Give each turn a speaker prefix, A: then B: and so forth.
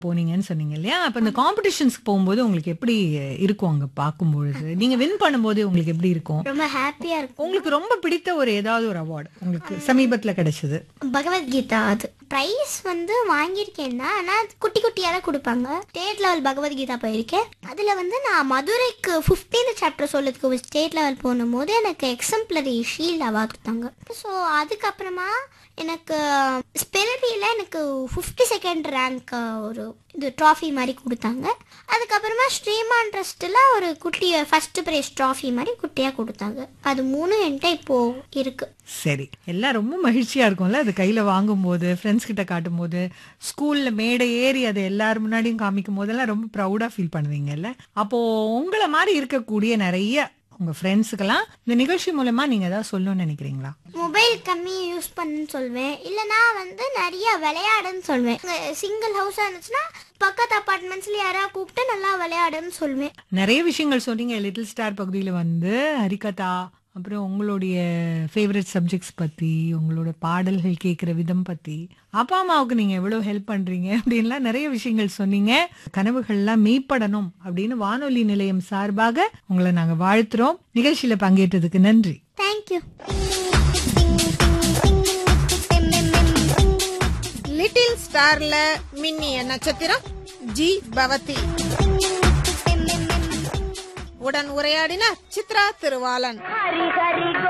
A: போனீங்கன்னு சொன்னீங்க இல்லையா அப்ப இந்த காம்படிஷன்ஸ்க்கு போகும்போது உங்களுக்கு எப்படி இருக்கும் அங்க பார்க்கும்பொழுது நீங்க வின் பண்ணும்போது உங்களுக்கு எப்படி இருக்கும்
B: ரொம்ப ஹாப்பியா இருக்கும்
A: உங்களுக்கு ரொம்ப பிடித்த ஒரு ஏதாவது ஒரு அவார்டு உங்களுக்கு சமீபத்துல கிடைச்சது
B: பகவத்கீதா அது ப்ரைஸ் வந்து வாங்கியிருக்கேன் தான் ஆனால் குட்டி குட்டியாக தான் கொடுப்பாங்க ஸ்டேட் லெவல் பகவத்கீதா போயிருக்கேன் அதில் வந்து நான் மதுரைக்கு ஃபிஃப்டீன்த் சாப்டர் சொல்லதுக்கு ஸ்டேட் லெவல் போகும்போது எனக்கு எக்ஸம்ப்ளரி ஷீல்ட் அவார்ட் கொடுத்தாங்க ஸோ அதுக்கப்புறமா எனக்கு ஸ்பெலரியில் எனக்கு ஃபிஃப்டி செகண்ட் ரேங்க் ஒரு இது ட்ராஃபி மாதிரி கொடுத்தாங்க அதுக்கப்புறமா ஸ்ரீமான் ட்ரஸ்ட்டில் ஒரு குட்டி ஃபர்ஸ்ட் ப்ரைஸ் ட்ராஃபி மாதிரி குட்டியாக கொடுத்தாங்க அது மூணு என்கிட்ட இப்போது இருக்குது
A: சரி எல்லாம் ரொம்ப மகிழ்ச்சியா இருக்கும்ல அது கையில வாங்கும்போது ஃப்ரெண்ட்ஸ் கிட்ட காட்டும் போது ஸ்கூல்ல மேடை ஏறி அதை எல்லாரும் முன்னாடியும் காமிக்கும் போதெல்லாம் ரொம்ப ப்ரௌடா ஃபீல் பண்ணுவீங்கல்ல அப்போ உங்களை மாதிரி இருக்கக்கூடிய நிறைய உங்க ஃப்ரெண்ட்ஸுக்கெல்லாம் இந்த நிகழ்ச்சி மூலமா நீங்க ஏதாவது சொல்லணும்னு நினைக்கிறீங்களா
B: மொபைல் கம்மி யூஸ் பண்ணுன்னு சொல்வேன் இல்லைனா வந்து நிறைய விளையாடுன்னு சொல்வேன் சிங்கிள் ஹவுஸாக இருந்துச்சுன்னா பக்கத்து அப்பார்ட்மெண்ட்ஸ்ல யாராவது கூப்பிட்டு நல்லா விளையாடுன்னு சொல்வேன்
A: நிறைய விஷயங்கள் சொன்னீங்க லிட்டில் ஸ்டார் பகுதியில் வந்து ஹரிகதா அப்புறம் உங்களுடைய ஃபேவரட் சப்ஜெக்ட்ஸ் பத்தி உங்களோட பாடல்கள் கேட்குற விதம் பத்தி அப்பா அம்மாவுக்கு நீங்க எவ்வளவு ஹெல்ப் பண்றீங்க அப்படின்லாம் நிறைய விஷயங்கள் சொன்னீங்க கனவுகள்லாம் மெய்ப்படணும் அப்படின்னு வானொலி நிலையம் சார்பாக உங்களை நாங்க வாழ்த்துறோம் நிகழ்ச்சியில பங்கேற்றதுக்கு நன்றி
B: தேங்க்யூ
C: லிட்டில் ஸ்டார்ல மின்னிய நட்சத்திரம் ஜி பவதி உடன் உரையாடினார் சித்ரா திருவாளன்
D: ஹரி ஹரி